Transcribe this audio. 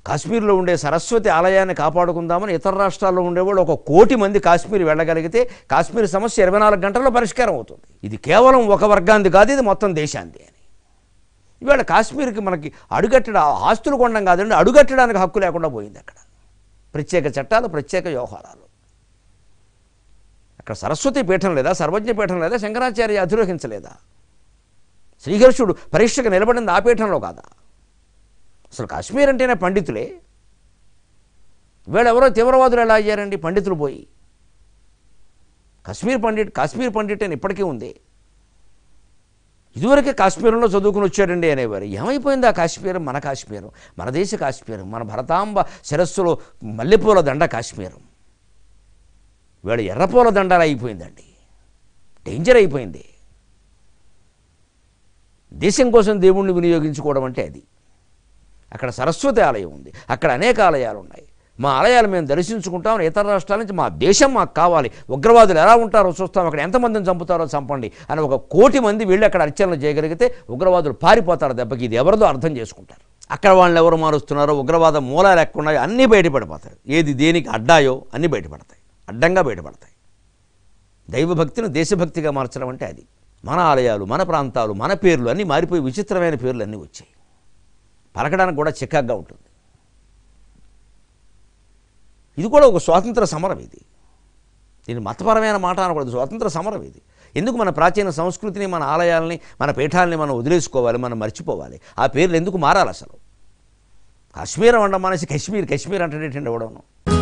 కాశ్మీర్లో ఉండే సరస్వతి ఆలయాన్ని కాపాడుకుందామని ఇతర రాష్ట్రాల్లో ఉండేవాళ్ళు ఒక కోటి మంది కాశ్మీర్ వెళ్ళగలిగితే కాశ్మీర్ సమస్య ఇరవై నాలుగు గంటల్లో పరిష్కారం అవుతుంది ఇది కేవలం ఒక వర్గాంది కాదు ఇది మొత్తం దేశాంది అని ఇవాళ కాశ్మీర్కి మనకి అడుగట్టడ ఆస్తులు కొనడం కాదండి అడుగట్టడానికి హక్కు లేకుండా పోయింది అక్కడ ప్రత్యేక చట్టాలు ప్రత్యేక వ్యవహారాలు అక్కడ సరస్వతి పీఠం లేదా సర్వజ్ఞ పీఠం లేదా శంకరాచార్య అధిరోహించలేదా శ్రీహర్షుడు పరీక్షకు నిలబడింది ఆ పీఠంలో కాదా అసలు కాశ్మీర్ అంటేనే పండితులే వీళ్ళెవరో తీవ్రవాదులు ఎలా అయ్యారండి పండితులు పోయి కాశ్మీర్ పండిట్ కాశ్మీర్ పండిట్ అని ఇప్పటికీ ఉంది ఇదివరకే కాశ్మీరంలో చదువుకుని వచ్చాడండి అనేవారు ఏమైపోయింది ఆ కాశ్మీరం మన కాశ్మీరం మన దేశ కాశ్మీరం మన భరతాంబ శిరస్సులో మల్లెపూల దండ కాశ్మీరం వీళ్ళ ఎర్రపూల దండాలు అయిపోయిందండి డేంజర్ అయిపోయింది దేశం కోసం దేవుణ్ణి వినియోగించుకోవడం అంటే అది అక్కడ సరస్వతి ఆలయం ఉంది అక్కడ అనేక ఆలయాలు ఉన్నాయి మా ఆలయాలు మేము దర్శించుకుంటాం ఇతర రాష్ట్రాల నుంచి మా దేశం మాకు కావాలి ఉగ్రవాదులు ఎలా ఉంటారో చూస్తాం అక్కడ ఎంతమందిని చంపుతారో చంపండి అని ఒక కోటి మంది వీళ్ళు అక్కడ అర్చనలు చేయగలిగితే ఉగ్రవాదులు పారిపోతారు దెబ్బకి ఇది ఎవరిదో అర్థం చేసుకుంటారు అక్కడ వాళ్ళని ఎవరు మారుస్తున్నారో ఉగ్రవాద మూలాలు ఎక్కడున్నాయో అన్నీ బయటపడిపోతాయి ఏది దేనికి అడ్డాయో అన్నీ బయటపడతాయి అడ్డంగా బయటపడతాయి దైవభక్తిని దేశభక్తిగా మార్చడం అంటే అది మన ఆలయాలు మన ప్రాంతాలు మన పేర్లు అన్నీ మారిపోయి విచిత్రమైన పేర్లు అన్నీ వచ్చాయి పలకడానికి కూడా చికాగ్గా ఉంటుంది ఇది కూడా ఒక స్వాతంత్ర సమరం ఇది దీని మతపరమైన మాట అనకూడదు స్వాతంత్ర సమరం ఇది ఎందుకు మన ప్రాచీన సంస్కృతిని మన ఆలయాల్ని మన పీఠాలని మనం వదిలేసుకోవాలి మనం మర్చిపోవాలి ఆ పేర్లు ఎందుకు మారాలి అసలు కాశ్మీరం అండం మనిషి కశ్మీర్ కశ్మీర్ అంటే ఎవడను